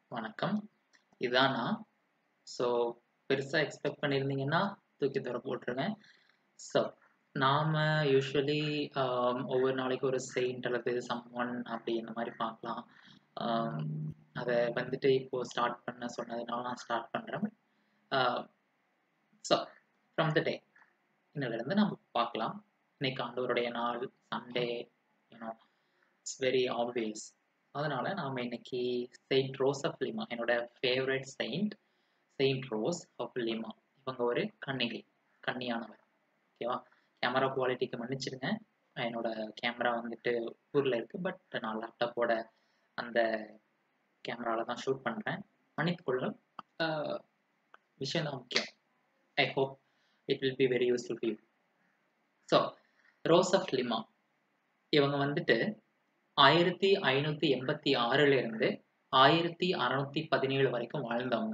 வணக்கம். இதான் நான். ஸோ, பெருசா எக்ஸ்பெக்ட் பண்ணியிருந்தீங்கன்னா, தூக்கி தூர போட்டுருங்க. ஸோ, நாம யூசுவலி அ ஒவ்வொரு நாளைக்கு ஒரு செயிண்ட் அல்லது சம்ஒன் அப்படி இந்த மாரி பார்க்கலாம். அம் அத வந்துட்டு இப்போ ஸ்டார்ட் பண்ண சொன்னதுனால நான் ஸ்டார்ட் பண்றேன். அ ஸோ, ஃப்ரம் த டே இன்னைலருந்து நம்ம பார்க்கலாம். இன்னைக்கு ஆண்டவருடைய நாள், Sunday, you know it's very always. அதனால நாம இன்னைக்கு செயிண்ட் ரோஸ் ஆஃப் லிமா என்னோட favourite saint saint Rose of Lima. இவங்க ஒரு கன்னிகை, கன்னியானவர். ஓகேவா? கேமரா குவாலிட்டிக்கு மன்னிச்சிடுங்க. என்னோட கேமரா வந்துட்டு ஊர்ல இருக்கு. பட் நான் லேப்டாப்போட அந்த கேமரால தான் ஷூட் பண்றேன். மன்னித்துக் கொள்ளுங்கள். அ விஷயம் தான் முக்கியம். I hope it will be very useful for you. So, Rose of Lima. இவங்க வந்துட்டு 1586ல இருந்து 1617 வரைக்கும் வாழ்ந்தவங்க.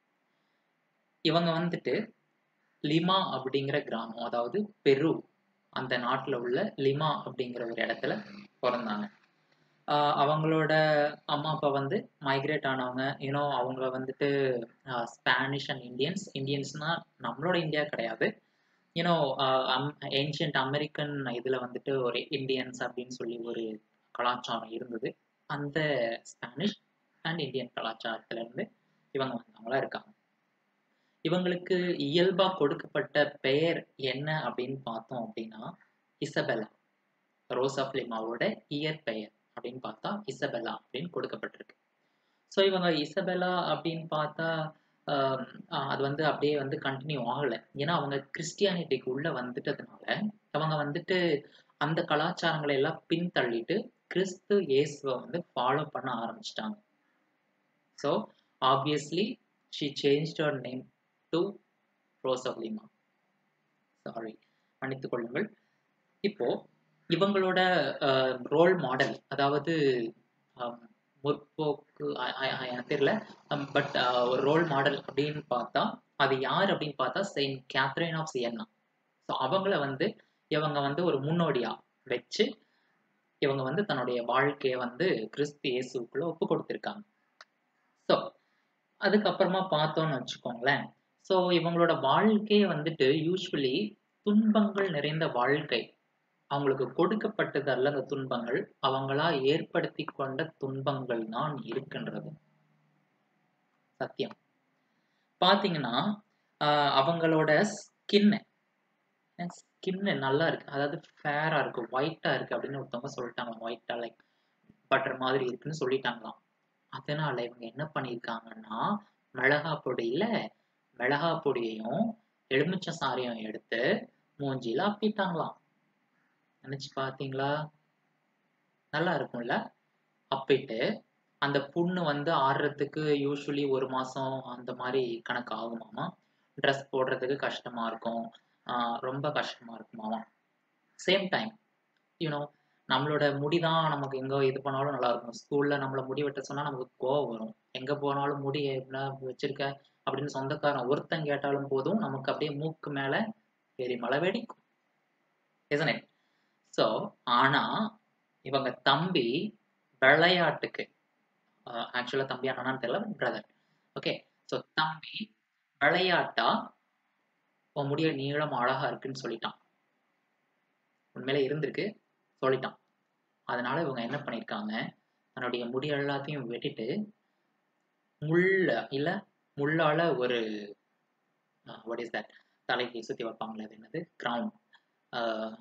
இவங்க வந்துட்டு லிமா அப்படிங்கிற கிராமம், அதாவது பெரு அந்த நாட்டுல உள்ள லிமா அப்படிங்கிற ஒரு இடத்துல பொறந்தாங்க. அ அவங்களோட அம்மா, அப்பா வந்து மைக்ரேட் ஆனவங்க. யூ நோ அவங்க வந்துட்டு அ ஸ்பானிஷ் அண்ட் இண்டியன்ஸ். இண்டியன்ஸ்னா நம்மளோட இந்தியா கிடையாது. You know uh um ancient American இதுல வந்துட்டு ஒரு இண்டியன்ஸ் அப்படின்னு சொல்லி ஒரு கலாச்சாரம் இருந்தது. அந்த ஸ்பானிஷ் அண்ட் இந்தியன் கலாச்சாரத்துல இருந்து இவங்க வந்தவங்களா இருக்காங்க. இவங்களுக்கு இயல்பா கொடுக்கப்பட்ட பெயர் என்ன அப்படின்னு பார்த்தோம் அப்படின்னா, இசபெல்லா. ரோஸ் ஆஃப் லிமாவோட இயற்பெயர் அப்படின்னு பார்த்தா இசபெல்லா அப்படின்னு கொடுக்கப்பட்டிருக்கு. ஸோ, இவங்க இசபெல்லா அப்படின்னு பார்த்தா அ அது வந்து அப்படியே வந்து கன்டின்யூ ஆகல. ஏன்னா அவங்க கிறிஸ்டியானிட்டிக்கு உள்ள வந்துட்டதுனால, அவங்க வந்துட்டு அந்த கலாச்சாரங்கள எல்லாம் பின்தள்ளிட்டு கிறிஸ்து இயேசுவ வந்து ஃபாலோ பண்ண ஆரம்பிச்சுட்டாங்க. So, obviously she changed her name to Rose of Lima. Sorry மன்னித்துக் கொள்ளுங்கள். இப்போ இவங்களோட அ ரோல் மாடல் அதாவது அ முற்போக்கு அ அ எனக்கு தெரியல. பட் ஒரு ரோல் மாடல் அப்படின்னு பார்த்தா, அது யார் அப்படின்னு பார்த்தா saint Catherine of Siena. So, அவங்கள வந்து இவங்க வந்து ஒரு முன்னோடியா வச்சு, இவங்க வந்து தன்னுடைய வாழ்க்கைய வந்து கிறிஸ்து இயேசுவுக்குள்ள ஒப்புக் கொடுத்திருக்காங்க. ஸோ, அதுக்கப்புறமா பார்த்தோம்னு வச்சுக்கோங்களேன். ஸோ, இவங்களோட வாழ்க்கையே வந்துட்டு யூசுவலி துன்பங்கள் நிறைந்த வாழ்க்கை. அவங்களுக்கு கொடுக்கப்பட்டது அல்ல அந்த துன்பங்கள். அவங்களா ஏற்படுத்திக் கொண்ட துன்பங்கள் தான் இருக்கின்றது. சத்தியம். பார்த்தீங்கன்னா, அ அவங்களோட ஸ்கின்னு ஸ்கின்னு நல்லா இருக்கு. அதாவது ஃபேரா இருக்கு, ஒயிட்டா இருக்கு அப்படின்னு ஒருத்தவங்க சொல்லிட்டாங்க. ஒயிட்டா லைக் பட்டர் மாதிரி இருக்குன்னு சொல்லிட்டாங்களாம். அதனால இவங்க என்ன பண்ணியிருக்காங்கன்னா, மிளகா பொடியில மிளகா பொடியையும், எலுமிச்சை சாறையும் எடுத்து மூஞ்சில அப்பிட்டாங்களாம். நினைச்சு பார்த்தீங்களா? நல்லா இருக்கும்ல? அப்பிட்டு அந்த புண்ணு வந்து ஆறுறதுக்கு யூசுவலி 1 மாசம் அந்த மாரி கணக்கு ஆகுமாமா. ட்ரெஸ் போடுறதுக்கு கஷ்டமா இருக்கும். அ ரொம்ப கஷ்டமா இருக்குமாமா. சேம் டைம் யூ நோ நம்மளோட முடி தான் நமக்கு எங்க இது பண்ணாலும் நல்லா இருக்கும். ஸ்கூல்ல நம்மள முடி வெட்ட சொன்னா நமக்கு கோவம் வரும். எங்க போனாலும் முடி என்ன வச்சிருக்க அப்படின்னு சொந்தக்காரன் ஒருத்தன் கேட்டாலும் போதும், நமக்கு அப்படியே மூக்கு மேல எரிமலை வெடிக்கும். Isn't it? ஸோ, ஆனா இவங்க தம்பி விளையாட்டுக்கு அ ஆக்சுவலா தம்பியா அண்ணனான்னு தெரியல. But brother. ஓகே. ஸோ, தம்பி விளையாட்டா உன் முடிய நீளமா அழகா இருக்குன்னு சொல்லிட்டான். உண்மையிலே இருந்திருக்கு. சொல்லிட்டான். அதனால இவங்க என்ன பண்ணியிருக்காங்க, தன்னுடைய முடி எல்லாத்தையும் வெட்டிட்டு, முள்ள இல்ல முள்ளால ஒரு அ வாட் இஸ் தட்? தலைக்கு சுத்தி வைப்பாங்கல்ல அது என்னது? கிரவுன். அ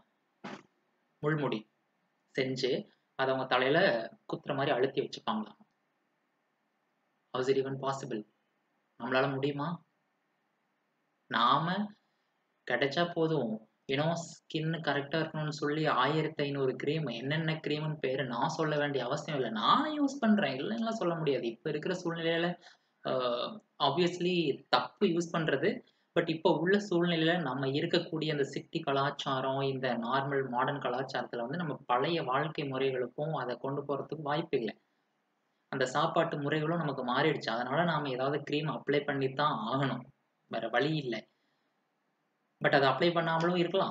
முள்முடி செஞ்சு, அத அவங்க தலையில குத்துற மாரி அழுத்தி வச்சுப்பாங்களாம். How is it even possible? நம்மளால முடியுமா? நாம கிடைச்சா போதும். யூ நோ ஸ்கின் கரெக்ட்டா இருக்கணும்னு சொல்லி 1500 கிரீம் என்னென்ன கிரீம்ன்னு பேரு நான் சொல்ல வேண்டிய அவசியம் இல்ல. நானும் யூஸ் பண்றேன். இல்லன்னுலாம் சொல்ல முடியாது. இப்ப இருக்கிற சூழ்நிலையில அ ஆப்வியஸ்லி தப்பு யூஸ் பண்றது. பட் இப்ப உள்ள சூழ்நிலையில நம்ம இருக்கக்கூடிய அந்த சிட்டி கலாச்சாரம், இந்த நார்மல் மாடர்ன் கலாச்சாரத்துல வந்து நம்ம பழைய வாழ்க்கை முறைகளுக்கும் அத கொண்டு போறதுக்கு வாய்ப்பு இல்ல. அந்த சாப்பாட்டு முறைகளும் நமக்கு மாறிடுச்சு. அதனால நாம ஏதாவது கிரீம் அப்ளை பண்ணி தான் ஆகணும். வேற வழி இல்ல. பட் அத அப்ளை பண்ணாமலும் இருக்கலாம்.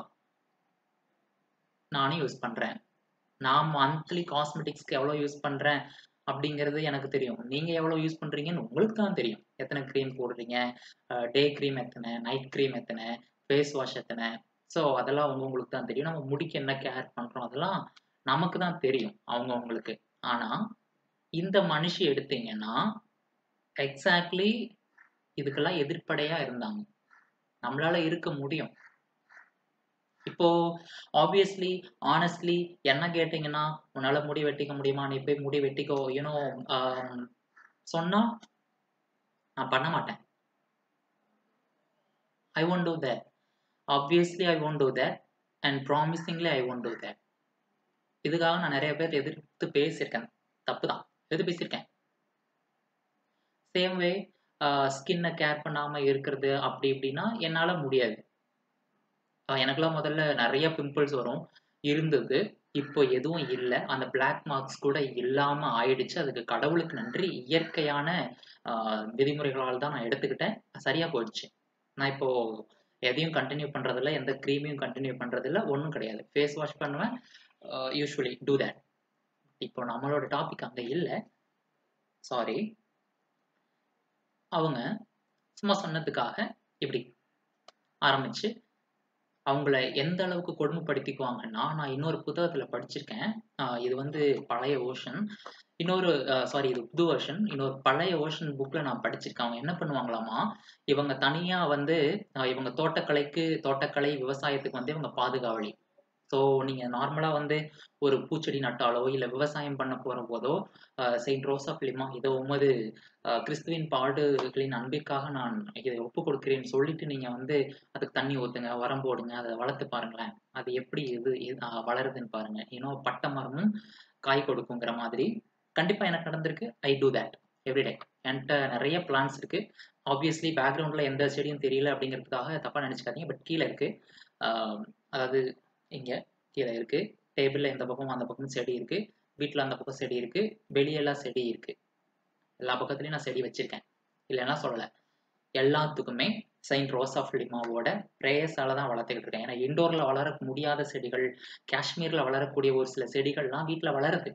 நானும் யூஸ் பண்றேன். நான் மந்த்லி காஸ்மெட்டிக்ஸ்க்கு எவ்வளோ யூஸ் பண்றேன். அப்படிங்கிறது எனக்கு தெரியும் நீங்க எவ்வளவு யூஸ் பண்றீங்கன்னு உங்களுக்கு தான் தெரியும் எத்தனை க்ரீம் போடுறீங்க டே க்ரீம் எத்தனை நைட் க்ரீம் எத்தனை ஃபேஸ் வாஷ் எத்தனை ஸோ அதெல்லாம் அவங்க உங்களுக்கு தான் தெரியும் நம்ம முடிக்கு என்ன கேர் பண்றோம் அதெல்லாம் நமக்கு தான் தெரியும் அவங்க உங்களுக்கு ஆனா இந்த மனுஷி எடுத்தீங்கன்னா எக்ஸாக்ட்லி இதுக்கெல்லாம் எதிர்ப்படையா இருந்தாங்க நம்மளால இருக்க முடியும் இப்போ ஆப்வியஸ்லி ஆனஸ்ட்லி என்ன கேட்டீங்கன்னா உன்னால முடி வெட்டிக்க முடியுமா நீ போய் முடி வெட்டிக்கோ யூனோ சொன்னா நான் பண்ண மாட்டேன் I won't do that obviously I won't do that and promisingly I won't do that இதுக்காக நான் நிறைய பேர் எதிர்த்து பேசியிருக்கேன் தப்பு தான் எதிர்த்து பேசியிருக்கேன் சேம் வே ஸ்கின்னை கேர் பண்ணாம இருக்கிறது அப்படி இப்படின்னா என்னால முடியாது எனக்குலாம் முதல்ல நிறைய பிம்பிள்ஸ் வரும் இருந்தது இப்போ எதுவும் இல்லை அந்த பிளாக் மார்க்ஸ் கூட இல்லாம ஆயிடுச்சு அதுக்கு கடவுளுக்கு நன்றி இயற்கையான விதிமுறைகளால் தான் நான் எடுத்துக்கிட்டேன் சரியா போயிடுச்சு நான் இப்போ எதையும் கண்டினியூ பண்றதில்ல எந்த க்ரீமையும் கண்டினியூ பண்றதில்ல ஒன்றும் கிடையாது ஃபேஸ் வாஷ் பண்ணுவேன் யூஸ்வலி டூ தேட் இப்போ நம்மளோட டாபிக் அங்கே இல்லை சாரி அவங்க சும்மா சொன்னதுக்காக இப்படி ஆரம்பிச்சு அவங்கள எந்த அளவுக்கு கொடுமைப்படுத்திக்குவாங்கன்னா நான் இன்னொரு புத்தகத்தில் படிச்சிருக்கேன் இது வந்து பழைய ஓஷன் இன்னொரு சாரி இது புது ஓஷன் இன்னொரு பழைய ஓஷன் புக்கில் நான் படிச்சிருக்கேன் அவங்க என்ன பண்ணுவாங்களாமா இவங்க தனியாக வந்து இவங்க தோட்டக்கலைக்கு தோட்டக்கலை விவசாயத்துக்கு வந்து இவங்க பாதுகாவலி ஸோ நீங்கள் நார்மலாக வந்து ஒரு பூச்செடி நட்டாலோ இல்லை விவசாயம் பண்ண போகிற போதோ செயின்ட் ரோஸ் ஆஃப் லிமா இதை உமது கிறிஸ்துவின் பாடுகளின் அன்பிற்காக நான் இதை ஒப்பு கொடுக்கிறேன்னு சொல்லிட்டு நீங்கள் வந்து அதுக்கு தண்ணி ஊற்றுங்க உரம் போடுங்க அதை வளர்த்து பாருங்களேன் அது எப்படி இது வளருதுன்னு பாருங்க இன்னும் பட்டை மரமும் காய் கொடுக்குங்கிற மாதிரி கண்டிப்பாக எனக்கு நடந்திருக்கு ஐ டூ தேட் எவ்ரிடே என்கிட்ட நிறைய பிளான்ஸ் இருக்கு ஆப்வியஸ்லி பேக்ரவுண்டில் எந்த செடியும் தெரியல அப்படிங்கிறதுக்காக தப்பாக நினச்சிக்காதீங்க பட் கீழே இருக்கு அதாவது இங்கே கீழே இருக்கு டேபிளில் இந்த பக்கம் அந்த பக்கம் செடி இருக்கு வீட்டில் அந்த பக்கம் செடி இருக்கு வெளியெல்லாம் செடி இருக்கு எல்லா பக்கத்துலையும் நான் செடி வச்சிருக்கேன் இல்லைன்னா சொல்லலை எல்லாத்துக்குமே செயின்ட் ரோஸ் ஆஃப் லிமாவோட ப்ரேயர்ஸால தான் வளர்த்துக்கிட்டு இருக்கேன் ஏன்னா இண்டோரில் வளர முடியாத செடிகள் காஷ்மீரில் வளரக்கூடிய ஒரு சில செடிகள்லாம் வீட்டில் வளருது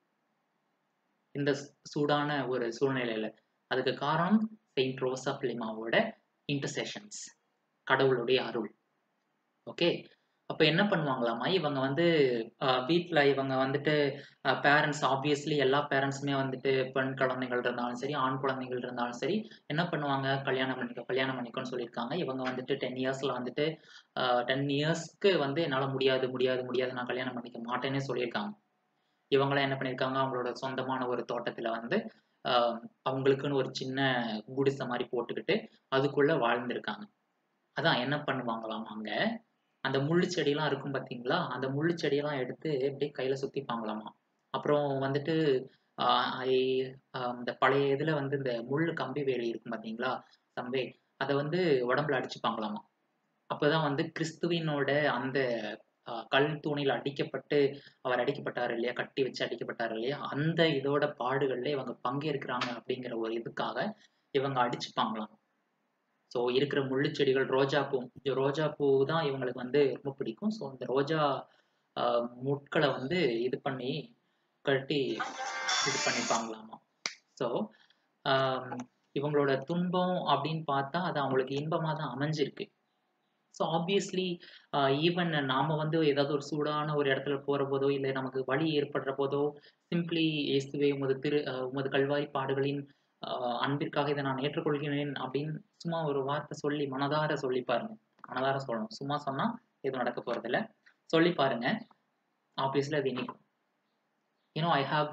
இந்த சூடான ஒரு சூழ்நிலையில அதுக்கு காரணம் செயின்ட் ரோஸ் ஆஃப் லிமாவோட இன்டர்செஷன்ஸ் கடவுளுடைய அருள் ஓகே அப்போ என்ன பண்ணுவாங்களாமா இவங்க வந்து வீட்டில் இவங்க வந்துட்டு பேரண்ட்ஸ் ஆப்வியஸ்லி எல்லா பேரண்ட்ஸுமே வந்துட்டு பெண் குழந்தைகள் இருந்தாலும் சரி ஆண் குழந்தைகள் இருந்தாலும் சரி என்ன பண்ணுவாங்க கல்யாணம் பண்ணிக்கோ கல்யாணம் பண்ணிக்கோன்னு சொல்லியிருக்காங்க இவங்க வந்துட்டு டென் இயர்ஸில் வந்துட்டு டென் இயர்ஸ்க்கு வந்து என்னால் முடியாது முடியாது முடியாது நான் கல்யாணம் பண்ணிக்க மாட்டேன்னே சொல்லியிருக்காங்க இவங்களாம் என்ன பண்ணியிருக்காங்க அவங்களோட சொந்தமான ஒரு தோட்டத்தில் வந்து அவங்களுக்குன்னு ஒரு சின்ன குடிசை மாதிரி போட்டுக்கிட்டு அதுக்குள்ளே வாழ்ந்திருக்காங்க அதான் என்ன பண்ணுவாங்களாம் அங்க அந்த முள்ளு செடியெல்லாம் இருக்கும் பார்த்தீங்களா அந்த முள்ளு செடியெல்லாம் எடுத்து அப்படியே கையில் சுற்றிப்பாங்களாமா அப்புறம் வந்துட்டு இந்த பழைய இதில் வந்து இந்த முள் கம்பி வேலி இருக்கும் பார்த்தீங்களா சம்பே அதை வந்து உடம்புல அடிச்சுப்பாங்களாமா அப்போதான் வந்து கிறிஸ்துவினோட அந்த கல் தூணில் அடிக்கப்பட்டு அவர் அடிக்கப்பட்டார் இல்லையா கட்டி வச்சு அடிக்கப்பட்டார் இல்லையா அந்த இதோட பாடுகள்ல இவங்க பங்கேற்கிறாங்க அப்படிங்கிற ஒரு இதுக்காக இவங்க அடிச்சுப்பாங்களாம் ஸோ இருக்கிற முள்ளு செடிகள் ரோஜா பூ ரோஜா பூ தான் இவங்களுக்கு வந்து ரொம்ப பிடிக்கும் ஸோ அந்த ரோஜா முட்களை வந்து இது பண்ணி கட்டி இது பண்ணிப்பாங்களாமா ஸோ இவங்களோட துன்பம் அப்படின்னு பார்த்தா அது அவங்களுக்கு இன்பமாக தான் அமைஞ்சிருக்கு ஸோ ஆப்வியஸ்லி ஈவன் நாம் வந்து ஏதாவது ஒரு சூடான ஒரு இடத்துல போகிற போதோ இல்லை நமக்கு வழி ஏற்படுற போதோ சிம்பிளி இயேசுவே உமது திரு உமது கல்வாரி பாடுகளின் அன்பிற்காக இதை நான் ஏற்றுக்கொள்கிறேன் அப்படின்னு சும்மா ஒரு வார்த்தை சொல்லி மனதார சொல்லி பாருங்க மனதார சொல்லணும் சும்மா சொன்னால் எதுவும் நடக்க போகிறதில்ல சொல்லி பாருங்க ஆப்வியஸ்லி அது இனிக்கும் you know I have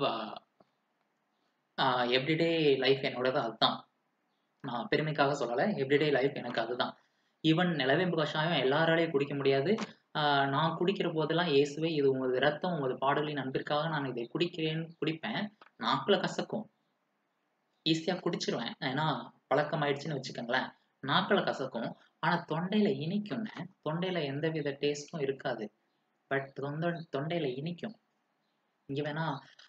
everyday life என்னோடது அதுதான் நான் பெருமைக்காக சொல்லலை எவ்ரிடே லைஃப் எனக்கு அதுதான் ஈவன் நிலவேம்பு கஷாயம் எல்லாராலையும் குடிக்க முடியாது நான் குடிக்கிற போதெல்லாம் இயேசுவே இது உமது ரத்தம் உமது பாடலின் அன்பிற்காக நான் இதை குடிக்கிறேன்னு குடிப்பேன் நாக்கில் கசக்கும் ஈஸியாக குடிச்சிருவேன் ஏன்னா பழக்கம் ஆயிடுச்சுன்னு வச்சுக்கோங்களேன் நாக்கில் கசக்கும் ஆனால் தொண்டையில் இனிக்குங்க தொண்டையில் எந்த வித டேஸ்ட்டும் இருக்காது பட் தொண்டை தொண்டையில் இனிக்கும் இங்கே வேணா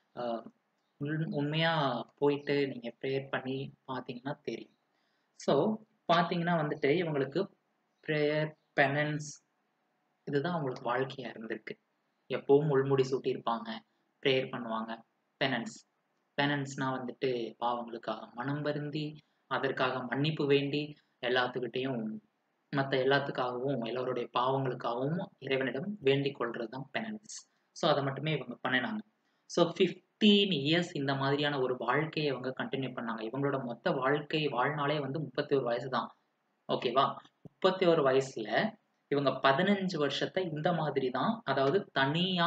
உண்மையாக போயிட்டு நீங்கள் ப்ரேயர் பண்ணி பார்த்தீங்கன்னா தெரியும் ஸோ பார்த்தீங்கன்னா வந்துட்டு இவங்களுக்கு ப்ரேயர் பெனன்ஸ் இதுதான் அவங்களுக்கு வாழ்க்கையாக இருந்திருக்கு எப்பவும் முள்முடி சூட்டியிருப்பாங்க ப்ரேயர் பண்ணுவாங்க பெனன்ஸ் பெனன்ஸ்னா வந்துட்டு பாவங்களுக்காக மனம் வருந்தி அதற்காக மன்னிப்பு வேண்டி எல்லாத்துக்கிட்டையும் மற்ற எல்லாத்துக்காகவும் எல்லாருடைய பாவங்களுக்காகவும் இறைவனிடம் வேண்டிக் கொள்றது தான் பெனன்ஸ் ஸோ அதை மட்டுமே இவங்க பண்ணினாங்க ஸோ ஃபிஃப்டீன் இயர்ஸ் இந்த மாதிரியான ஒரு வாழ்க்கையை இவங்க கண்டினியூ பண்ணாங்க இவங்களோட மொத்த வாழ்க்கை வாழ்நாளே வந்து முப்பத்தி ஒரு வயசு தான் ஓகேவா முப்பத்தி ஒரு வயசுல இவங்க பதினஞ்சு வருஷத்தை இந்த மாதிரி தான் அதாவது தனியா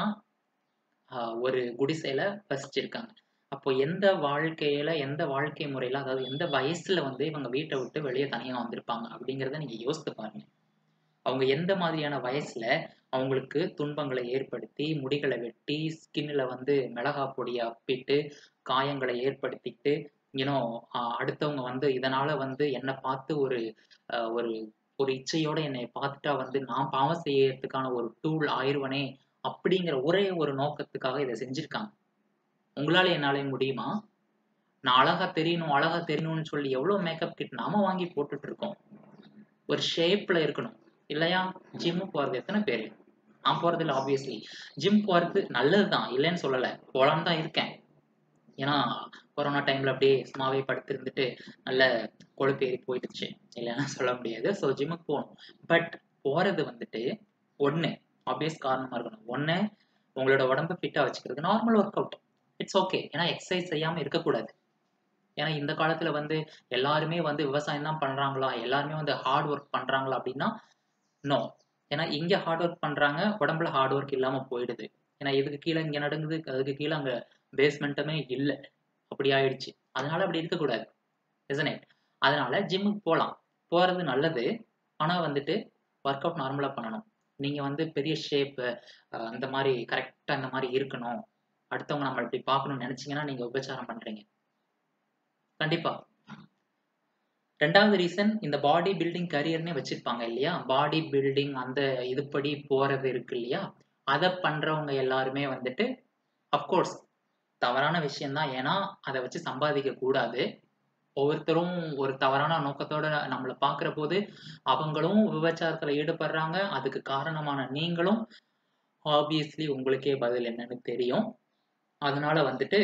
ஆஹ், ஒரு குடிசையில வசிச்சிருக்காங்க அப்போ எந்த வாழ்க்கையில எந்த வாழ்க்கை முறையில அதாவது எந்த வயசுல வந்து இவங்க வீட்டை விட்டு வெளியே தனியா வந்திருப்பாங்க அப்படிங்கிறத நீங்க யோசித்து பாருங்க அவங்க எந்த மாதிரியான வயசுல அவங்களுக்கு துன்பங்களை ஏற்படுத்தி முடிகளை வெட்டி ஸ்கின்ல வந்து மிளகா பொடியை அப்பிட்டு காயங்களை ஏற்படுத்திட்டு யூனோ அடுத்தவங்க வந்து இதனால வந்து என்னை பார்த்து ஒரு ஆஹ், ஒரு ஒரு இச்சையோட என்னை பார்த்துட்டா வந்து நான் பாவம் செய்யறதுக்கான ஒரு டூல் ஆயிருவனே அப்படிங்கிற ஒரே ஒரு நோக்கத்துக்காக இதை செஞ்சிருக்காங்க உங்களால என்னால முடியுமா நான் அழகா தெரியணும் அழகா தெரியணும்னு சொல்லி எவ்வளவு மேக்கப் கிட் நாம வாங்கி போட்டுட்டு இருக்கோம் ஒரு ஷேப்ல இருக்கணும் இல்லையா ஜிம்மு போறது எத்தனை பேர் நான் போறது இல்லை ஆப்வியஸ்லி ஜிம் போறது நல்லதுதான் இல்லைன்னு சொல்லலை போலான்னு தான் இருக்கேன் ஏன்னா கொரோனா டைம்ல அப்படியே சும்மாவே படுத்திருந்துட்டு நல்ல கொழுப்பு ஏறி போயிடுச்சு இல்லைன்னா சொல்ல முடியாது ஸோ ஜிம்முக்கு போகணும் பட் போறது வந்துட்டு ஒண்ணு ஆப்வியஸ் காரணமா இருக்கணும் ஒண்ணு உங்களோட உடம்ப ஃபிட்டா வச்சுக்கிறது normal work out it's okay ஏன்னா எக்ஸசைஸ் செய்யாம இருக்கக்கூடாது ஏன்னா இந்த காலத்துல வந்து எல்லாருமே வந்து விவசாயம் தான் பண்றாங்களா எல்லாருமே வந்து ஹார்ட் ஒர்க் பண்றாங்களா அப்படின்னா நோ ஏன்னா இங்க ஹார்ட் ஒர்க் பண்றாங்க உடம்புல ஹார்ட் ஒர்க் இல்லாம போயிடுது ஏன்னா இதுக்கு கீழே இங்க நடக்குது அதுக்கு கீழே அங்க பேஸ்மெண்ட்டுமே இல்லை அப்படி ஆயிடுச்சு அதனால அப்படி இருக்கக்கூடாது isn't it அதனால ஜிம்முக்கு போகலாம் போறது நல்லது ஆனா வந்துட்டு ஒர்க் அவுட் நார்மலா பண்ணணும் நீங்க வந்து பெரிய ஷேப் அந்த மாதிரி கரெக்டா இந்த மாதிரி இருக்கணும் அடுத்தவங்க நம்ம இப்படி பார்க்கணும்னு நினைச்சீங்கன்னா நீங்க உபச்சாரம் பண்றீங்க கண்டிப்பா ரெண்டாவது ரீசன் இந்த பாடி பில்டிங் கரியர்னே வச்சிருப்பாங்க இல்லையா பாடி பில்டிங் அந்த இதுபடி போறது இருக்கு இல்லையா அதை பண்றவங்க எல்லாருமே வந்துட்டு அப்கோர்ஸ் தவறான விஷயம்தான் ஏன்னா அதை வச்சு சம்பாதிக்க கூடாது ஒவ்வொருத்தரும் ஒரு தவறான நோக்கத்தோட நம்மளை பார்க்குற போது அவங்களும் விபச்சாரத்துல ஈடுபடுறாங்க அதுக்கு காரணமான நீங்களும் ஆப்வியஸ்லி உங்களுக்கே பதில் என்னன்னு தெரியும் அதனால வந்துட்டு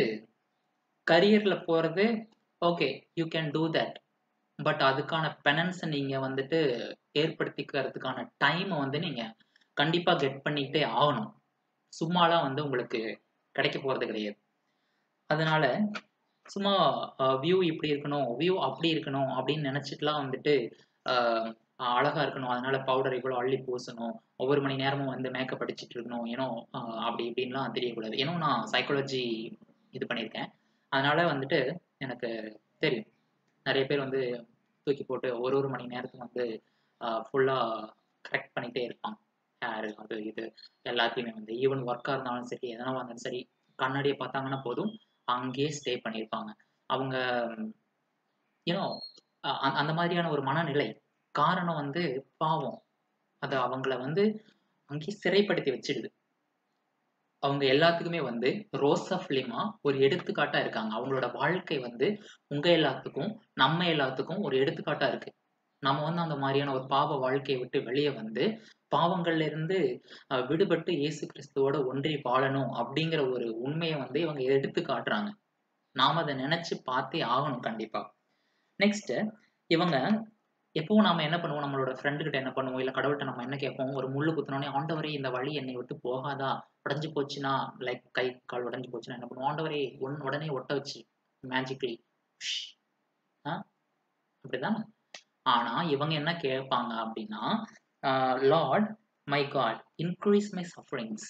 கரியர்ல போறது okay you can do that but அதுக்கான பெனன்ஸை நீங்க வந்துட்டு ஏற்படுத்திக்கிறதுக்கான டைமை வந்து நீங்க கண்டிப்பா கெட் பண்ணிக்கிட்டே ஆகணும் சும்மாலாம் வந்து உங்களுக்கு கிடைக்க போறது கிடையாது அதனால சும்மா வியூ இப்படி இருக்கணும் வியூ அப்படி இருக்கணும் அப்படின்னு நினைச்சிட்டுலாம் வந்துட்டு ஆஹ் அழகா இருக்கணும் அதனால பவுடர் இவ்வளோ அள்ளி பூசணும் ஒவ்வொரு மணி நேரமும் வந்து மேக்கப் அடிச்சிட்டு இருக்கணும் ஏன்னோ ஆஹ் அப்படி இப்படின்லாம் தெரியக்கூடாது ஏன்னா நான் சைக்காலஜி இது பண்ணியிருக்கேன் அதனால வந்துட்டு எனக்கு தெரியும் நிறைய பேர் வந்து தூக்கி போட்டு ஒரு ஒரு மணி நேரத்துக்கு வந்து ஃபுல்லாக கரெக்ட் பண்ணிகிட்டே இருப்பாங்க ஹேர் அது இது எல்லாத்துலேயுமே வந்து ஈவன் ஒர்க்காக இருந்தாலும் சரி எதனா இருந்தாலும் சரி கண்ணாடியை பார்த்தாங்கன்னா போதும் அங்கேயே ஸ்டே பண்ணியிருப்பாங்க அவங்க யூனோ அந்த மாதிரியான ஒரு மனநிலை காரணம் வந்து பாவம் அது அவங்கள வந்து அங்கேயே சிறைப்படுத்தி வச்சிடுது அவங்க எல்லாத்துக்குமே வந்து ரோசப் லிமா ஒரு எடுத்துக்காட்டா இருக்காங்க அவங்களோட வாழ்க்கை வந்து உங்க எல்லாத்துக்கும் நம்ம எல்லாத்துக்கும் ஒரு எடுத்துக்காட்டா இருக்கு நம்ம வந்து அந்த மாதிரியான ஒரு பாவ வாழ்க்கையை விட்டு வெளியே வந்து பாவங்கள்ல இருந்து அஹ், விடுபட்டு இயேசு கிறிஸ்துவோட ஒன்றி வாழணும் அப்படிங்கிற ஒரு உண்மையை வந்து இவங்க எடுத்து காட்டுறாங்க நாம அதை நினைச்சு பார்த்தே ஆகணும் கண்டிப்பா நெக்ஸ்ட் இவங்க எப்பவும் நாம என்ன பண்ணுவோம் நம்மளோட ஃப்ரெண்டு கிட்ட என்ன பண்ணுவோம் இல்ல கடவுள்கிட்ட நம்ம என்ன கேட்போம் ஒரு முள்ளு குத்துனோடனே ஆண்டவரே இந்த வழி என்னை விட்டு போகாதா உடஞ்சு போச்சுன்னா லைக் கை கால் உடஞ்சு போச்சுன்னா என்ன பண்ணுவோம் ஆண்டவரே ஒன் உடனே ஒட்ட வச்சு மேஜிக்லி அப்படிதானே ஆனா இவங்க என்ன கேட்பாங்க அப்படின்னா Lord my God increase my sufferings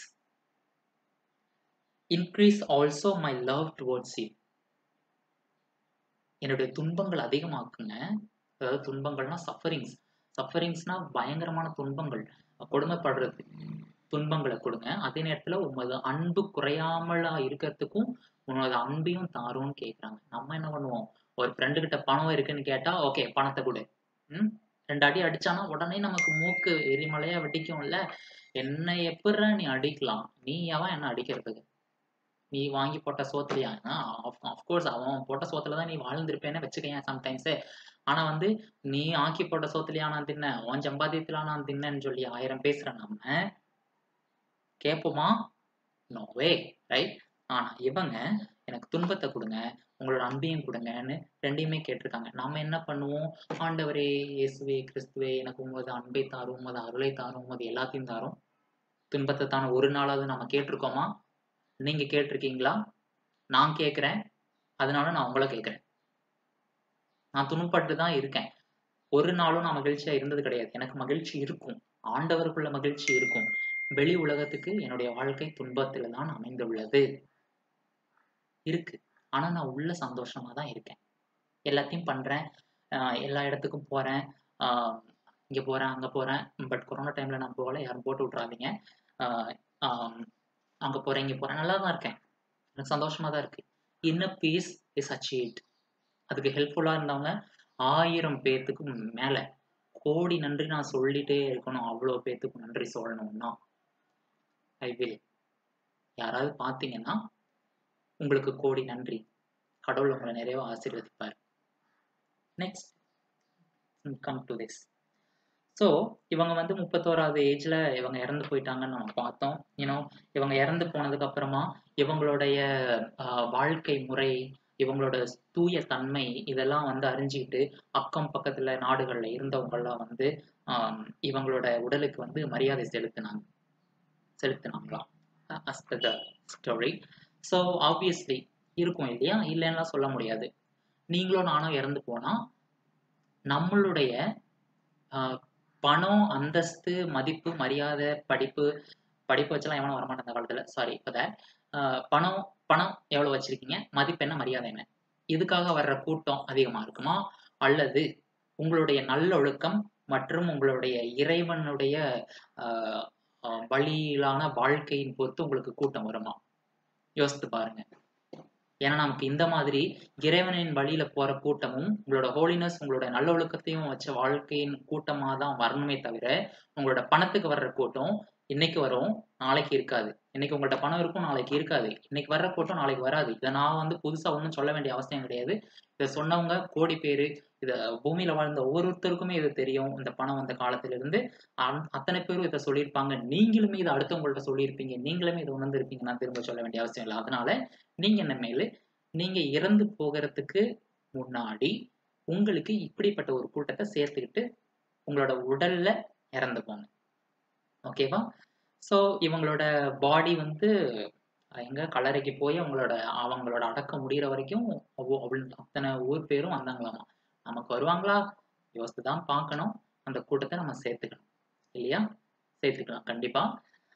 increase also my love towards you என்னுடைய துன்பங்கள் அதிகமாக்குங்க அதாவது துன்பங்கள்னா சஃபரிங்ஸ் சஃபரிங்ஸ்னா பயங்கரமான துன்பங்கள் கொடுமைப்படுறது துன்பங்களை கொடுங்க அதே நேரத்துல உமது அன்பு குறையாமலா இருக்கிறதுக்கும் உனது அன்பையும் தாரும்னு கேக்குறாங்க நம்ம என்ன பண்ணுவோம் ஒரு ஃப்ரெண்டு கிட்ட பணம் இருக்குன்னு கேட்டா ஓகே பணத்தை கொடு ம் ரெண்டு அடி அடிச்சானா உடனே நமக்கு மூக்கு எரிமலையா வெடிக்கும்ல என்ன எப்படிற நீ அடிக்கலாம் நீ எவன் என்ன அடிக்கிறதுக்கு நீ வாங்கி போட்ட சோத்துலையா அஃப்கோர்ஸ் அவன் போட்ட சோத்துல தான் நீ வாழ்ந்திருப்பேன்னு வச்சுக்கேன் சம்டைம்ஸ் ஆனா வந்து நீ ஆக்கி போட்ட சோத்துலையா நான் தின்னேன் உன் சம்பாத்தியத்துல நான் தின்னேன்னு சொல்லி ஆயிரம் பேசுற நம்ம கேட்போமா நோவே ரைட் ஆனா இவங்க எனக்கு துன்பத்தை கொடுங்க உங்களோட அன்பையும் கொடுங்கன்னு ரெண்டையுமே கேட்டிருக்காங்க நாம என்ன பண்ணுவோம் ஆண்டவரே இயேசுவே கிறிஸ்துவே எனக்கு உமது அன்பை தாரும் உமது அருளை தாரும் உமது எல்லாத்தையும் தாரும் துன்பத்தை தான ஒரு நாளாவது நம்ம கேட்டிருக்கோமா நீங்க கேட்டிருக்கீங்களா நான் கேட்கிறேன் அதனால நான் உங்களை கேட்கிறேன் நான் துணுப்பட்டு தான் இருக்கேன் ஒரு நாளும் நான் மகிழ்ச்சியா இருந்தது கிடையாது எனக்கு மகிழ்ச்சி இருக்கும் ஆண்டவருக்குள்ள மகிழ்ச்சி இருக்கும் வெளி உலகத்துக்கு என்னுடைய வாழ்க்கை துன்பத்துல தான் அமைந்துள்ளது இருக்கு ஆனா நான் உள்ள சந்தோஷமா தான் இருக்கேன் எல்லாத்தையும் பண்றேன் ஆஹ் எல்லா இடத்துக்கும் போறேன் ஆஹ் இங்க போறேன் அங்க போறேன் பட் கொரோனா டைம்ல நான் போகல யாரும் போட்டு விட்றாதீங்க ஆஹ் ஆஹ் அங்க போறேன் இங்க போறேன் நல்லா தான் இருக்கேன் எனக்கு சந்தோஷமா தான் இருக்கு இன்ன பீஸ் இஸ் அச்சீவ்ட் அதுக்கு ஹெல்ப்ஃபுல்லா இருந்தவங்க ஆயிரம் பேர்த்துக்கு மேல கோடி நன்றி நான் சொல்லிட்டே இருக்கணும் அவ்வளோ பேர்த்துக்கு நன்றி சொல்லணும்னா ஐ வில் யாராவது பார்த்தீங்கன்னா உங்களுக்கு கோடி நன்றி கடவுள் உங்களை நிறைய ஆசீர்வதிப்பார் next come to this so இவங்க வந்து முப்பத்தோராவது ஏஜ்ல இவங்க இறந்து போயிட்டாங்கன்னு நம்ம பார்த்தோம் யூனோ இவங்க இறந்து போனதுக்கு அப்புறமா இவங்களுடைய ஆஹ், வாழ்க்கை முறை இவங்களோட தூய தன்மை இதெல்லாம் வந்து அறிஞ்சிக்கிட்டு அக்கம் பக்கத்துல நாடுகள்ல இருந்தவங்கெல்லாம் வந்து ஆஹ், இவங்களோட உடலுக்கு வந்து மரியாதை செலுத்தினாங்க செலுத்தினாங்களாம் as the story so obviously இருக்கும் இல்லையா இல்லைன்னா சொல்ல முடியாது நீங்களும் நானும் இறந்து போனா நம்மளுடைய ஆஹ், பணம் அந்தஸ்து மதிப்பு மரியாதை படிப்பு படிப்பு வச்செல்லாம் எவனும் வரமாட்டான் அந்த காலத்துல சாரி இப்போ பணம் பணம் எவ்வளவு வச்சிருக்கீங்க மதிப்பு என்ன மரியாதை என்ன இதுக்காக வர்ற கூட்டம் அதிகமா இருக்குமா அல்லது உங்களுடைய நல்லொழுக்கம் மற்றும் உங்களுடைய இறைவனுடைய ஆஹ், ஆஹ், வழியிலான வாழ்க்கையின் பொறுத்து உங்களுக்கு கூட்டம் வருமா யோசித்து பாருங்க ஏன்னா நமக்கு இந்த மாதிரி இறைவனின் வழியில போற கூட்டமும் உங்களோட ஹோலினஸ் உங்களோட நல்லொழுக்கத்தையும் வச்ச வாழ்க்கையின் கூட்டமா தான் வரணுமே தவிர உங்களோட பணத்துக்கு வர்ற கூட்டம் இன்னைக்கு வரும் நாளைக்கு இருக்காது இன்னைக்கு உங்கள்ட்ட பணம் இருக்கும் நாளைக்கு இருக்காது இன்னைக்கு வர்ற கூட்டம் நாளைக்கு வராது இதை நான் வந்து புதுசா ஒன்றும் சொல்ல வேண்டிய அவசியம் கிடையாது இதை சொன்னவங்க கோடி பேரு இத பூமியில வாழ்ந்த ஒவ்வொருத்தருக்குமே இது தெரியும் இந்த பணம் வந்த காலத்துல இருந்து அ- அத்தனை பேரும் இதை சொல்லியிருப்பாங்க நீங்களுமே இதை அடுத்தவங்கள்ட்ட சொல்லியிருப்பீங்க நீங்களுமே இதை உணர்ந்திருப்பீங்க நான் திரும்ப சொல்ல வேண்டிய அவசியம் இல்லை அதனால நீங்க என்ன மேலு நீங்க இறந்து போகிறதுக்கு முன்னாடி உங்களுக்கு இப்படிப்பட்ட ஒரு கூட்டத்தை சேர்த்துக்கிட்டு உங்களோட உடல்ல இறந்து போங்க ஓகேவா ஸோ இவங்களோட பாடி வந்து அஹ், எங்க கல்லறைக்கு போய் அவங்களோட அவங்களோட அடக்கம் முடியிற வரைக்கும் அவ்வளோ அவ்வளோ அத்தனை ஊர் பேரும் வந்தாங்களாமா நமக்கு வருவாங்களா யோசித்து தான் பார்க்கணும் அந்த கூட்டத்தை நம்ம சேர்த்துக்கணும் இல்லையா சேர்த்துக்கலாம் கண்டிப்பா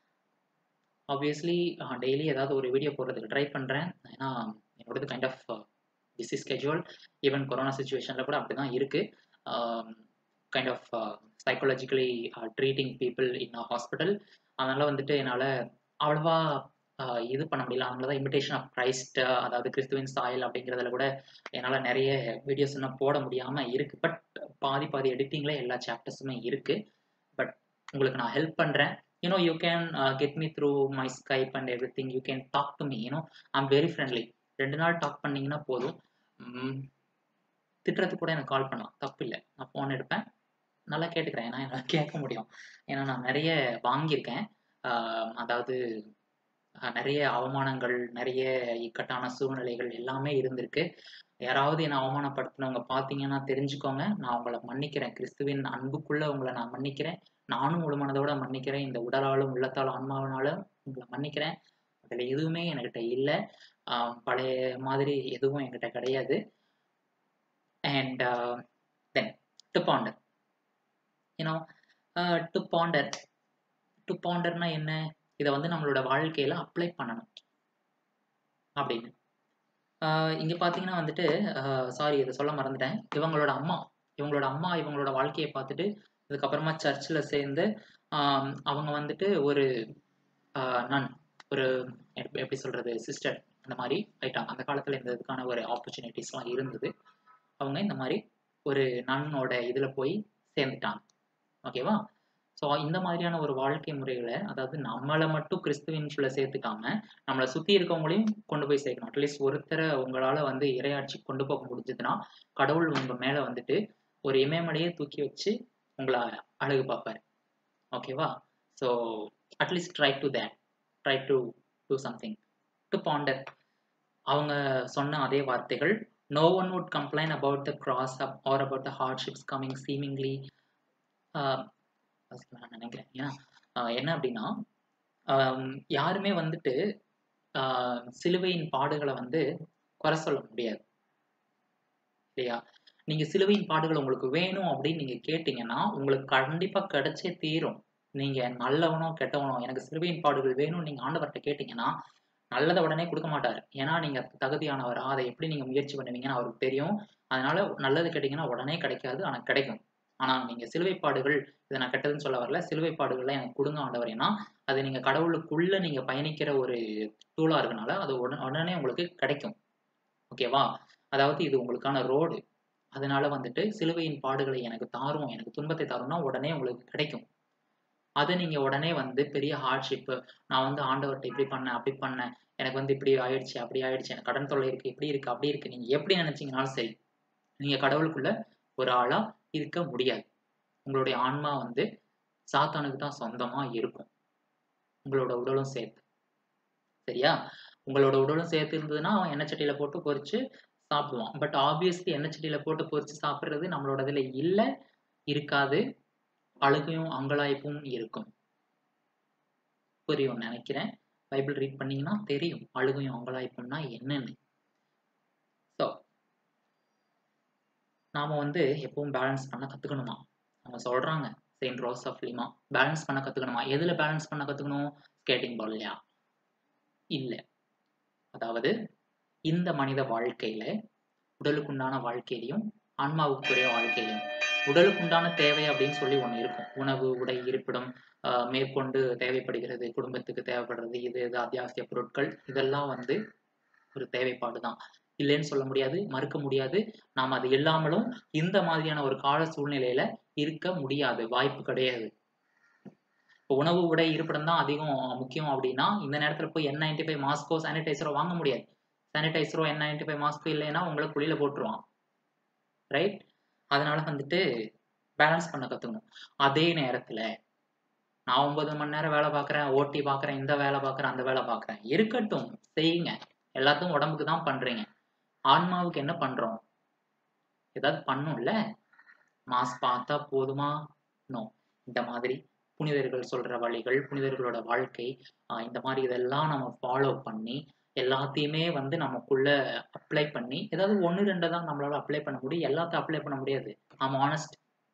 ஆப்வியஸ்லி டெய்லி ஏதாவது ஒரு வீடியோ போடுறதுக்கு ட்ரை பண்ணுறேன் ஏன்னா என்னோடது kind of busy schedule even corona சுச்சுவேஷனில் கூட அப்படி தான் இருக்குது kind of psychologically treating people in hospital அதனால் வந்துட்டு என்னால் அவ்வளவா ஆஹ் இது பண்ண முடியல அதனால தான் இமிடேஷன் ஆஃப் கிரைஸ்ட் அதாவது கிறிஸ்துவின் சாயல் அப்படிங்கிறதுல கூட என்னால் நிறைய வீடியோஸ் இன்னும் போட முடியாமல் இருக்குது பட் பாதி பாதி எடிட்டிங்கில் எல்லா சாப்டர்ஸுமே இருக்குது பட் உங்களுக்கு நான் ஹெல்ப் பண்ணுறேன் you know you can get me through my Skype and everything you can talk to me you know I'm very friendly ரெண்டு நாள் டாக் பண்ணீங்கன்னா போதும் உம், திட்டுறதுக்கு கூட எனக்கு கால் பண்ணலாம் தப்பு இல்லை நான் ஃபோன் எடுப்பேன் நல்லா கேட்டுக்கிறேன் ஏன்னா என்னால் கேட்க முடியும் ஏன்னா நான் நிறைய வாங்கியிருக்கேன் ஆஹ் அதாவது ஆஹ் நிறைய அவமானங்கள் நிறைய இக்கட்டான சூழ்நிலைகள் எல்லாமே இருந்திருக்கு யாராவது என்னை அவமானப்படுத்தினவங்க பார்த்தீங்கன்னா தெரிஞ்சுக்கோங்க நான் உங்களை மன்னிக்கிறேன் கிறிஸ்துவின் அன்புக்குள்ள உங்களை நான் மன்னிக்கிறேன் நானும் முழு மனதோட மன்னிக்கிறேன் இந்த உடலாலும் உள்ளத்தாலும் ஆன்மாவினாலும் உங்களை மன்னிக்கிறேன் அதில் எதுவுமே என்கிட்ட இல்லை பழைய மாதிரி எதுவும் என்கிட்ட கிடையாது and then to ponder you know to ponder to பாண்டர்னா என்ன இதை வந்து நம்மளோட வாழ்க்கையில அப்ளை பண்ணணும் அப்படின்னு ஆஹ் இங்க பாத்தீங்கன்னா வந்துட்டு சாரி இதை சொல்ல மறந்துட்டேன் இவங்களோட அம்மா இவங்களோட அம்மா இவங்களோட வாழ்க்கையை பார்த்துட்டு இதுக்கப்புறமா சர்ச்சில் சேர்ந்து ஆஹ் அவங்க வந்துட்டு ஒரு நன் ஒரு எப்படி எப்படி சொல்றது சிஸ்டர் அந்த மாதிரி ஆயிட்டாங்க அந்த காலத்துல இந்த இதுக்கான ஒரு ஆப்பர்ச்சுனிட்டிஸ்லாம் இருந்தது அவங்க இந்த மாதிரி ஒரு நன்னோட இதுல போய் சேர்ந்துட்டாங்க ஓகேவா ஸோ இந்த மாதிரியான ஒரு வாழ்க்கை முறைகளை அதாவது நம்மளை மட்டும் கிறிஸ்துவின்குள்ள சேர்த்துக்காம நம்மளை சுத்தி இருக்கவங்களையும் கொண்டு போய் சேர்க்கணும் அட்லீஸ்ட் ஒருத்தரை உங்களால வந்து இரையாட்சி கொண்டு போக முடிஞ்சதுன்னா கடவுள் உங்க மேல வந்துட்டு ஒரு இமயமலையே தூக்கி வச்சு உங்களை அழகு பார்ப்பாரு ஓகேவா so at least try to that try to do something to ponder அவங்க சொன்ன அதே வார்த்தைகள் no one would complain about the cross up or about the hardships coming seemingly நான் நினைக்கிறேன் ஏன்னா ஆஹ் என்ன அப்படின்னா ஆம், யாருமே வந்துட்டு ஆஹ் சிலுவையின் பாடுகளை வந்து குறை சொல்ல முடியாது இல்லையா நீங்க சிலுவையின் பாடுகள் உங்களுக்கு வேணும் அப்படின்னு நீங்க கேட்டீங்கன்னா உங்களுக்கு கண்டிப்பா கிடைச்சே தீரும் நீங்க நல்லவனோ கெட்டவனோ எனக்கு சிலுவையின் பாடுகள் வேணும்னு நீங்க ஆண்டவர்கிட்ட கேட்டீங்கன்னா நல்லதை உடனே கொடுக்க மாட்டாரு ஏன்னா நீங்க தகுதியானவரா அதை எப்படி நீங்க முயற்சி பண்ணுவீங்கன்னு அவருக்கு தெரியும் அதனால நல்லது கேட்டீங்கன்னா உடனே கிடைக்காது ஆனா கிடைக்கும் ஆனா நீங்க சிலுவை பாடுகள் இதை நான் கெட்டதுன்னு சொல்ல வரல சிலுவை பாடுகள்ல எனக்கு கொடுங்க ஆண்டவர் ஏன்னா அது நீங்க கடவுளுக்குள்ள நீங்க பயணிக்கிற ஒரு டூலா இருக்கனால அது உடனே உடனே உங்களுக்கு கிடைக்கும் ஓகேவா அதாவது இது உங்களுக்கான ரோடு அதனால வந்துட்டு சிலுவையின் பாடுகளை எனக்கு தாரும் எனக்கு துன்பத்தை தாரும்னா உடனே உங்களுக்கு கிடைக்கும் அதை நீங்க உடனே வந்து பெரிய ஹார்ட்ஷிப்பு நான் வந்து ஆண்டவர்கிட்ட இப்படி பண்ணேன் அப்படி பண்ணேன் எனக்கு வந்து இப்படி ஆயிடுச்சு அப்படி ஆயிடுச்சு எனக்கு கடன் தொல்லை இருக்கு இப்படி இருக்கு அப்படி இருக்கு நீங்க எப்படி நினைச்சீங்கனாலும் சரி நீங்க கடவுளுக்குள்ள ஒரு ஆளா இருக்க முடியாது உங்களுடைய ஆன்மா வந்து சாத்தானுக்கு தான் சொந்தமா இருக்கும் உங்களோட உடலும் சேர்த்து சரியா உங்களோட உடலும் சேர்த்து இருந்ததுன்னா அவன் எண்ணெய் சட்டியில போட்டு பொரிச்சு சாப்பிடுவான் பட் ஆப்வியஸ்லி எண்ணெய் சட்டியில போட்டு பொரிச்சு சாப்பிடுறது நம்மளோட இதுல இல்ல இருக்காது அழுகையும் அங்கலாய்ப்பும் இருக்கும் புரியும் நினைக்கிறேன் பைபிள் ரீட் பண்ணீங்கன்னா தெரியும் அழுகையும் அங்கலாய்ப்பும்னா என்னன்னு ஸோ நாம வந்து எப்பவும் பேலன்ஸ் பண்ண கத்துக்கணுமா அவங்க சொல்றாங்க saint Rose of Lima balance பண்ண கத்துக்கணுமா எதுல பேலன்ஸ் பண்ண கத்துக்கணும் ஸ்கேட்டிங் பால்லையா இல்ல அதாவது இந்த மனித வாழ்க்கையில உடலுக்குண்டான வாழ்க்கையிலையும் ஆன்மாவுக்குரிய வாழ்க்கையிலையும் உடலுக்குண்டான தேவை அப்படின்னு சொல்லி ஒண்ணு இருக்கும் உணவு உடை இருப்பிடம் ஆஹ் மேற்கொண்டு தேவைப்படுகிறது குடும்பத்துக்கு தேவைப்படுறது இது இது அத்தியாவசிய பொருட்கள் இதெல்லாம் வந்து ஒரு தேவைப்பாடு தான் இல்லைன்னு சொல்ல முடியாது மறுக்க முடியாது நாம் அது இல்லாமலும் இந்த மாதிரியான ஒரு கால சூழ்நிலையில இருக்க முடியாது வாய்ப்பு கிடையாது இப்போ உணவு உடை இருப்பிடம் தான் அதிகம் முக்கியம் அப்படின்னா இந்த நேரத்துல போய் என் நைன்டி ஃபைவ் மாஸ்கோ சானிடைசரோ வாங்க முடியாது சானிடைசரோ என் நைன்டி ஃபைவ் மாஸ்கோ இல்லைன்னா உங்களை குழியில போட்டுருவான் ரைட் அதனால வந்துட்டு பேலன்ஸ் பண்ண கத்துக்கணும் அதே நேரத்துல நான் ஒன்பது மணி நேரம் வேலை பார்க்குறேன் ஓட்டி பார்க்குறேன் இந்த வேலை பார்க்குறேன் அந்த வேலை பார்க்குறேன் இருக்கட்டும் செய்யுங்க எல்லாத்தையும் உடம்புக்கு தான் பண்றீங்க ஆன்மாவுக்கு என்ன பண்றோம் ஏதாவது பண்ணும்ல மாஸ் பார்த்தா போதுமா நோ இந்த மாதிரி புனிதர்கள் சொல்ற வழிகள் புனிதர்களோட வாழ்க்கை ஆஹ் இந்த மாதிரி இதெல்லாம் நம்ம ஃபாலோ பண்ணி எல்லாத்தையுமே வந்து நமக்குள்ள அப்ளை பண்ணி ஏதாவது ஒன்று ரெண்டு தான் நம்மளால அப்ளை பண்ண முடியும் எல்லாத்தையும் அப்ளை பண்ண முடியாது ஆம் ஆனஸ்ட்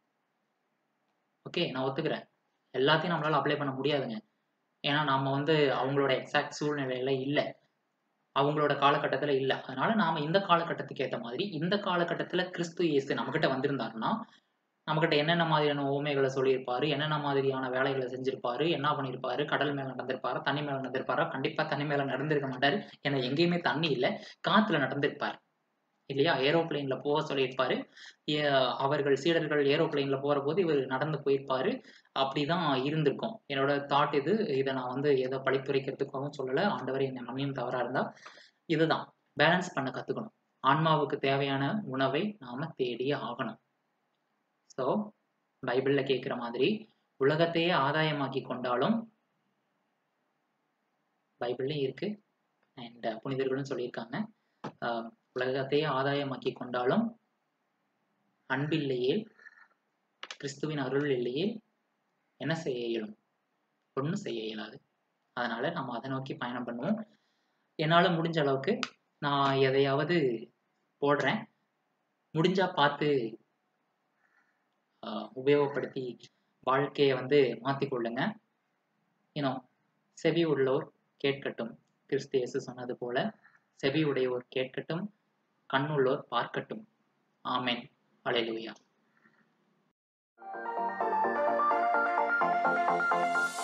ஓகே நான் ஒத்துக்கிறேன் எல்லாத்தையும் நம்மளால அப்ளை பண்ண முடியாதுங்க ஏன்னா நம்ம வந்து அவங்களோட எக்ஸாக்ட் சூழ்நிலையில இல்லை அவங்களோட காலகட்டத்துல இல்லை அதனால நாம இந்த காலகட்டத்துக்கு ஏற்ற மாதிரி இந்த காலகட்டத்துல கிறிஸ்து இயேசு நம்மகிட்ட வந்திருந்தாருன்னா நம்மகிட்ட என்னென்ன மாதிரியான ஓமைகளை சொல்லியிருப்பாரு என்னென்ன மாதிரியான வேலைகளை செஞ்சிருப்பாரு என்ன பண்ணியிருப்பாரு கடல் மேல நடந்திருப்பாரு தண்ணி மேல நடந்திருப்பாரா கண்டிப்பா தண்ணி மேல நடந்திருக்க மாட்டாரு ஏன்னா எங்கேயுமே தண்ணி இல்லை காத்துல நடந்திருப்பாரு இல்லையா ஏரோப்ளேன்ல போக சொல்லியிருப்பாரு ஏ- அவர்கள் சீடர்கள் ஏரோப்ளேன்ல போற போது இவர் நடந்து போயிருப்பாரு அப்படிதான் இருந்திருக்கும் என்னோட தாட் இது இதை நான் வந்து எதை படித்துரைக்கிறதுக்காகவும் சொல்லல ஆண்டவர் என்ன மன்னியும் தவறா இருந்தா இதுதான் பேலன்ஸ் பண்ண கத்துக்கணும் ஆன்மாவுக்கு தேவையான உணவை நாம தேடியே ஆகணும் ஸோ பைபிள்ல கேட்குற மாதிரி உலகத்தையே ஆதாயமாக்கி கொண்டாலும் பைபிள்லயும் இருக்கு அண்ட் புனிதர்களும் சொல்லியிருக்காங்க ஆஹ் உலகத்தையே ஆதாயமாக்கி கொண்டாலும் அன்பில்லையே கிறிஸ்துவின் அருள் இல்லையே என்ன செய்ய இயலும் ஒன்றும் செய்ய இயலாது அதனால நம்ம அதை நோக்கி பயணம் பண்ணுவோம் என்னால முடிஞ்ச அளவுக்கு நான் எதையாவது போடுறேன் முடிஞ்சா பார்த்து ஆஹ் உபயோகப்படுத்தி வாழ்க்கையை வந்து மாத்திக்கொள்ளுங்க இன்னும் செவி உள்ளோர் கேட்கட்டும் கிறிஸ்து இயேசு சொன்னது போல செவி உடையோர் கேட்கட்டும் கண்ணுள்ளோர் பார்க்கட்டும் ஆமென் அலையிலுயா